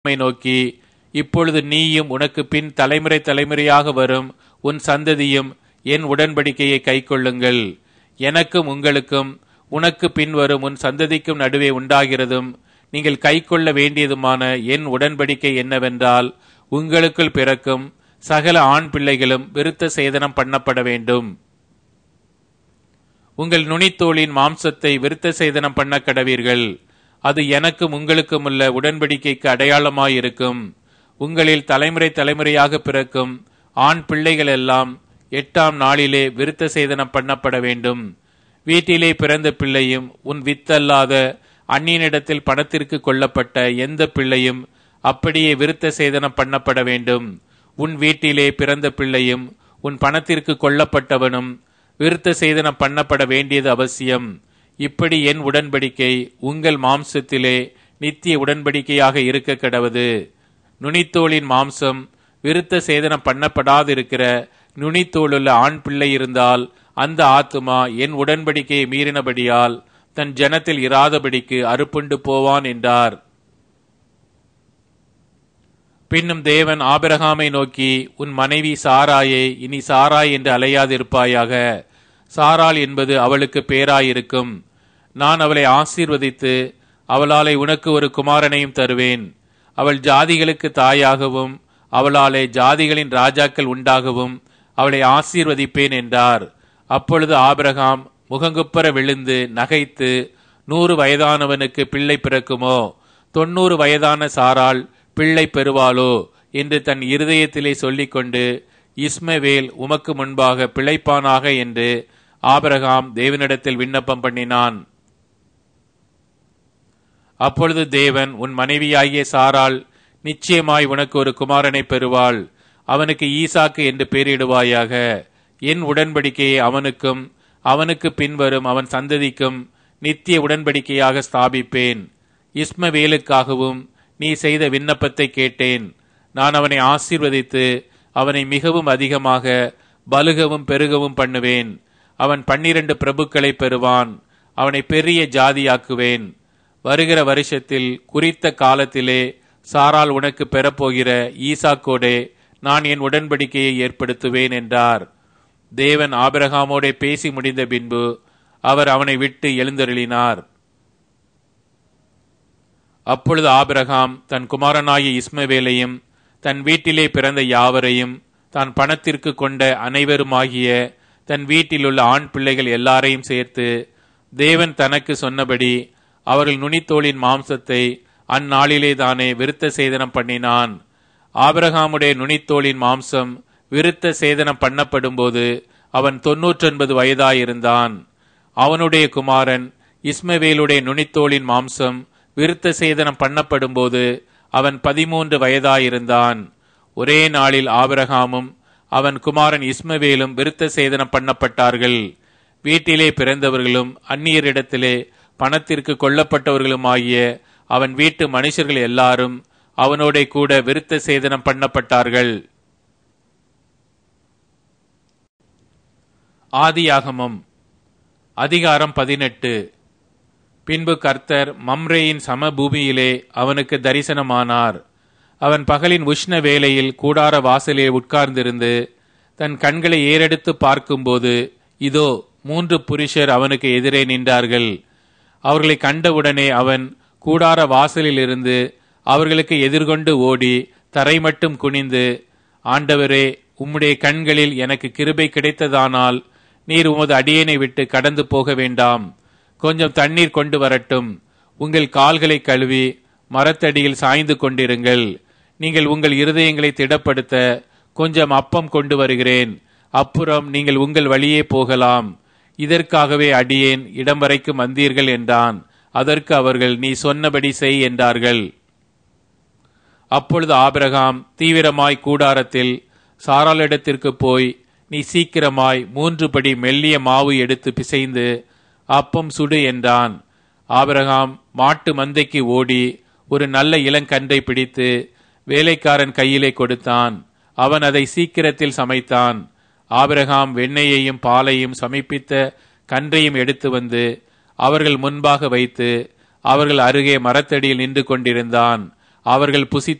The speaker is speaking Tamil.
நம்மை நோக்கி இப்பொழுது நீயும் உனக்கு பின் தலைமுறை தலைமுறையாக வரும் உன் சந்ததியும் என் உடன்படிக்கையை கைக்கொள்ளுங்கள் எனக்கும் உங்களுக்கும் உனக்கு பின் வரும் உன் சந்ததிக்கும் நடுவே உண்டாகிறதும் நீங்கள் கைக்கொள்ள வேண்டியதுமான என் உடன்படிக்கை என்னவென்றால் உங்களுக்குள் பிறக்கும் சகல ஆண் பிள்ளைகளும் விருத்த சேதனம் பண்ணப்பட வேண்டும் உங்கள் நுனித்தோளின் மாம்சத்தை விருத்த சேதனம் பண்ண கடவீர்கள் அது எனக்கும் உங்களுக்கும் உள்ள உடன்படிக்கைக்கு அடையாளமாயிருக்கும் உங்களில் தலைமுறை தலைமுறையாக பிறக்கும் ஆண் பிள்ளைகள் எல்லாம் எட்டாம் நாளிலே விருத்த சேதனம் பண்ணப்பட வேண்டும் வீட்டிலே பிறந்த பிள்ளையும் உன் வித்தல்லாத அந்நியனிடத்தில் பணத்திற்கு கொல்லப்பட்ட எந்த பிள்ளையும் அப்படியே விருத்த சேதனம் பண்ணப்பட வேண்டும் உன் வீட்டிலே பிறந்த பிள்ளையும் உன் பணத்திற்கு கொல்லப்பட்டவனும் விருத்த சேதனம் பண்ணப்பட வேண்டியது அவசியம் இப்படி என் உடன்படிக்கை உங்கள் மாம்சத்திலே நித்திய உடன்படிக்கையாக இருக்க கடவது நுனித்தோளின் மாம்சம் விருத்த சேதனம் பண்ணப்படாதிருக்கிற நுனித்தோளுள்ள ஆண் பிள்ளை இருந்தால் அந்த ஆத்துமா என் உடன்படிக்கையை மீறினபடியால் தன் ஜனத்தில் இராதபடிக்கு அறுப்புண்டு போவான் என்றார் பின்னும் தேவன் ஆபிரகாமை நோக்கி உன் மனைவி சாராயை இனி சாராய் என்று அலையாதிருப்பாயாக சாராள் என்பது அவளுக்கு பேராயிருக்கும் நான் அவளை ஆசீர்வதித்து அவளாலே உனக்கு ஒரு குமாரனையும் தருவேன் அவள் ஜாதிகளுக்கு தாயாகவும் அவளாலே ஜாதிகளின் ராஜாக்கள் உண்டாகவும் அவளை ஆசீர்வதிப்பேன் என்றார் அப்பொழுது ஆபிரகாம் முகங்குப்பர விழுந்து நகைத்து நூறு வயதானவனுக்கு பிள்ளை பிறக்குமோ தொன்னூறு வயதான சாராள் பிள்ளை பெறுவாளோ என்று தன் இருதயத்திலே சொல்லிக்கொண்டு இஸ்மவேல் உமக்கு முன்பாக பிழைப்பானாக என்று ஆபிரகாம் தேவனிடத்தில் விண்ணப்பம் பண்ணினான் அப்பொழுது தேவன் உன் மனைவியாகிய சாராள் நிச்சயமாய் உனக்கு ஒரு குமாரனை பெறுவாள் அவனுக்கு ஈசாக்கு என்று பெயரிடுவாயாக என் உடன்படிக்கையை அவனுக்கும் அவனுக்கு பின்வரும் அவன் சந்ததிக்கும் நித்திய உடன்படிக்கையாக ஸ்தாபிப்பேன் இஸ்மவேலுக்காகவும் நீ செய்த விண்ணப்பத்தை கேட்டேன் நான் அவனை ஆசீர்வதித்து அவனை மிகவும் அதிகமாக பலுகவும் பெருகவும் பண்ணுவேன் அவன் பன்னிரண்டு பிரபுக்களை பெறுவான் அவனை பெரிய ஜாதியாக்குவேன் வருகிற வருஷத்தில் குறித்த காலத்திலே சாரால் உனக்கு பெறப்போகிற ஈசாக்கோடே நான் என் உடன்படிக்கையை ஏற்படுத்துவேன் என்றார் தேவன் ஆபிரகாமோடே பேசி முடிந்த பின்பு அவர் அவனை விட்டு எழுந்தருளினார் அப்பொழுது ஆபிரகாம் தன் குமாரனாகிய இஸ்மவேலையும் தன் வீட்டிலே பிறந்த யாவரையும் தான் பணத்திற்கு கொண்ட அனைவருமாகிய தன் வீட்டிலுள்ள ஆண் பிள்ளைகள் எல்லாரையும் சேர்த்து தேவன் தனக்கு சொன்னபடி அவர்கள் நுனித்தோளின் மாம்சத்தை அந்நாளிலே தானே விருத்த சேதனம் பண்ணினான் ஆபிரகாமுடைய நுனித்தோளின் மாம்சம் விருத்த சேதனம் பண்ணப்படும் போது அவன் தொன்னூற்றொன்பது வயதாயிருந்தான் அவனுடைய குமாரன் இஸ்மவேலுடைய நுனித்தோளின் மாம்சம் விருத்த சேதனம் பண்ணப்படும் போது அவன் பதிமூன்று வயதாயிருந்தான் ஒரே நாளில் ஆபிரகாமும் அவன் குமாரன் இஸ்மவேலும் விருத்த சேதனம் பண்ணப்பட்டார்கள் வீட்டிலே பிறந்தவர்களும் அந்நியரிடத்திலே பணத்திற்கு கொல்லப்பட்டவர்களுமாகிய அவன் வீட்டு மனுஷர்கள் எல்லாரும் அவனோட கூட விருத்த சேதனம் பண்ணப்பட்டார்கள் ஆதியாகமம் அதிகாரம் பதினெட்டு பின்பு கர்த்தர் மம்ரேயின் சமபூமியிலே அவனுக்கு தரிசனமானார் அவன் பகலின் உஷ்ண வேளையில் கூடார வாசலே உட்கார்ந்திருந்து தன் கண்களை ஏறெடுத்து பார்க்கும்போது இதோ மூன்று புருஷர் அவனுக்கு எதிரே நின்றார்கள் அவர்களை கண்டவுடனே அவன் கூடார வாசலில் இருந்து அவர்களுக்கு எதிர்கொண்டு ஓடி தரை மட்டும் குனிந்து ஆண்டவரே உம்முடைய கண்களில் எனக்கு கிருபை கிடைத்ததானால் நீர் உமது அடியனை விட்டு கடந்து போக வேண்டாம் கொஞ்சம் தண்ணீர் கொண்டு வரட்டும் உங்கள் கால்களை கழுவி மரத்தடியில் சாய்ந்து கொண்டிருங்கள் நீங்கள் உங்கள் இருதயங்களை திடப்படுத்த கொஞ்சம் அப்பம் கொண்டு வருகிறேன் அப்புறம் நீங்கள் உங்கள் வழியே போகலாம் இதற்காகவே அடியேன் இடம் வரைக்கும் வந்தீர்கள் என்றான் அதற்கு அவர்கள் நீ சொன்னபடி செய் என்றார்கள் அப்பொழுது ஆபிரகாம் தீவிரமாய் கூடாரத்தில் சாராளிடத்திற்கு போய் நீ சீக்கிரமாய் மூன்று படி மெல்லிய மாவு எடுத்து பிசைந்து அப்பம் சுடு என்றான் ஆபிரகாம் மாட்டு மந்தைக்கு ஓடி ஒரு நல்ல இளங்கன்றை பிடித்து வேலைக்காரன் கையிலே கொடுத்தான் அவன் அதை சீக்கிரத்தில் சமைத்தான் ஆபிரகாம் வெண்ணெயையும் பாலையும் சமைப்பித்த கன்றையும் எடுத்து வந்து அவர்கள் முன்பாக வைத்து அவர்கள் அருகே மரத்தடியில் நின்று கொண்டிருந்தான் அவர்கள் புசித்து